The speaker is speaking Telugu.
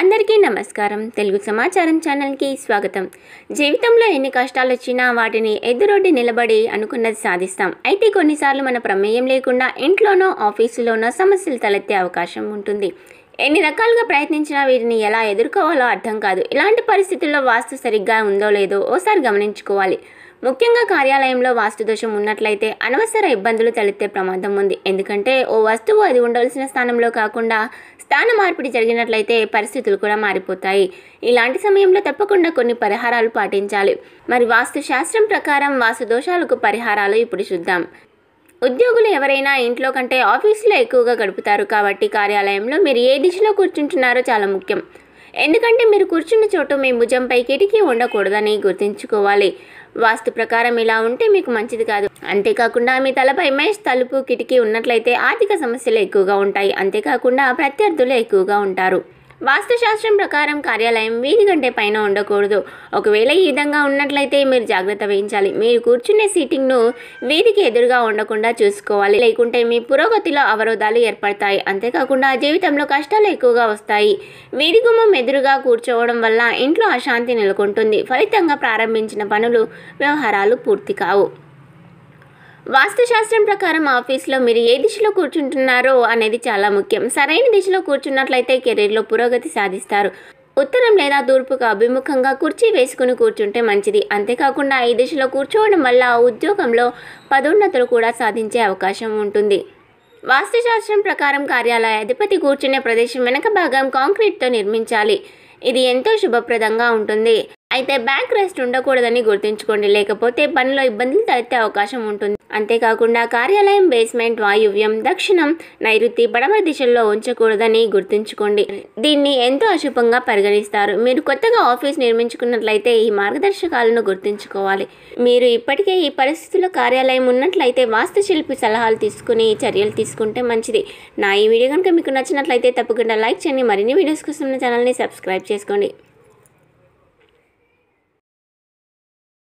అందరికీ నమస్కారం తెలుగు సమాచారం ఛానల్కి స్వాగతం జీవితంలో ఎన్ని కష్టాలు వచ్చినా వాటిని ఎదురొడ్డి నిలబడి అనుకున్నది సాధిస్తాం అయితే కొన్నిసార్లు మన ప్రమేయం లేకుండా ఇంట్లోనో ఆఫీసులోనో సమస్యలు తలెత్తే అవకాశం ఉంటుంది ఎన్ని రకాలుగా ప్రయత్నించినా వీటిని ఎలా ఎదుర్కోవాలో అర్థం కాదు ఇలాంటి పరిస్థితుల్లో వాస్తు సరిగ్గా ఉందో లేదో ఓసారి గమనించుకోవాలి ముఖ్యంగా కార్యాలయంలో వాస్తు దోషం ఉన్నట్లయితే అనవసర ఇబ్బందులు తలెత్తే ప్రమాదం ఉంది ఎందుకంటే ఓ వస్తువు అది ఉండవలసిన స్థానంలో కాకుండా స్థాన మార్పిడి జరిగినట్లయితే పరిస్థితులు కూడా మారిపోతాయి ఇలాంటి సమయంలో తప్పకుండా కొన్ని పరిహారాలు పాటించాలి మరి వాస్తు శాస్త్రం ప్రకారం వాస్తు దోషాలకు పరిహారాలు ఇప్పుడు చూద్దాం ఉద్యోగులు ఎవరైనా ఇంట్లో కంటే ఆఫీసులో ఎక్కువగా గడుపుతారు కాబట్టి కార్యాలయంలో మీరు ఏ దిశలో కూర్చుంటున్నారో చాలా ముఖ్యం ఎందుకంటే మీరు కూర్చున్న చోటు మీ భుజంపై కిటికీ ఉండకూడదని గుర్తుంచుకోవాలి వాస్తు ప్రకారం ఇలా ఉంటే మీకు మంచిది కాదు అంతేకాకుండా మీ తలపై మేష్ తలుపు కిటికీ ఉన్నట్లయితే ఆర్థిక సమస్యలు ఎక్కువగా ఉంటాయి అంతేకాకుండా ప్రత్యర్థులు ఎక్కువగా ఉంటారు వాస్తుశాస్త్రం ప్రకారం కార్యాలయం వీధి కంటే పైన ఉండకూడదు ఒకవేళ ఈ విధంగా ఉన్నట్లయితే మీరు జాగ్రత్త వహించాలి మీరు కూర్చునే సీటింగ్ను వీధికి ఎదురుగా ఉండకుండా చూసుకోవాలి లేకుంటే మీ పురోగతిలో అవరోధాలు ఏర్పడతాయి అంతేకాకుండా జీవితంలో కష్టాలు ఎక్కువగా వస్తాయి వీధి గుమ్మం ఎదురుగా కూర్చోవడం వల్ల ఇంట్లో అశాంతి నెలకొంటుంది ఫలితంగా ప్రారంభించిన పనులు వ్యవహారాలు పూర్తి కావు వాస్తుశాస్త్రం ప్రకారం ఆఫీస్లో మీరు ఏ దిశలో కూర్చుంటున్నారో అనేది చాలా ముఖ్యం సరైన దిశలో కూర్చున్నట్లయితే కెరీర్లో పురోగతి సాధిస్తారు ఉత్తరం లేదా తూర్పుకు అభిముఖంగా కుర్చీ వేసుకుని కూర్చుంటే మంచిది అంతేకాకుండా ఈ దిశలో కూర్చోవడం వల్ల ఉద్యోగంలో పదోన్నతులు కూడా సాధించే అవకాశం ఉంటుంది వాస్తుశాస్త్రం ప్రకారం కార్యాలయ అధిపతి కూర్చునే ప్రదేశం వెనక భాగం కాంక్రీట్తో నిర్మించాలి ఇది ఎంతో శుభప్రదంగా ఉంటుంది అయితే బ్యాక్ రెస్ట్ ఉండకూడదని గుర్తుంచుకోండి లేకపోతే పనిలో ఇబ్బందులు తలెత్తే అవకాశం ఉంటుంది అంతేకాకుండా కార్యాలయం బేస్మెంట్ వాయువ్యం దక్షిణం నైరుతి పడమర దిశల్లో ఉంచకూడదని గుర్తుంచుకోండి దీన్ని ఎంతో అశుభంగా పరిగణిస్తారు మీరు కొత్తగా ఆఫీస్ నిర్మించుకున్నట్లయితే ఈ మార్గదర్శకాలను గుర్తుంచుకోవాలి మీరు ఇప్పటికే ఈ పరిస్థితుల్లో కార్యాలయం ఉన్నట్లయితే వాస్తుశిల్పి సలహాలు తీసుకుని చర్యలు తీసుకుంటే మంచిది నా ఈ వీడియో కనుక మీకు నచ్చినట్లయితే తప్పకుండా లైక్ చేయండి మరిన్ని వీడియోస్ కోసం నా ఛానల్ని సబ్స్క్రైబ్ చేసుకోండి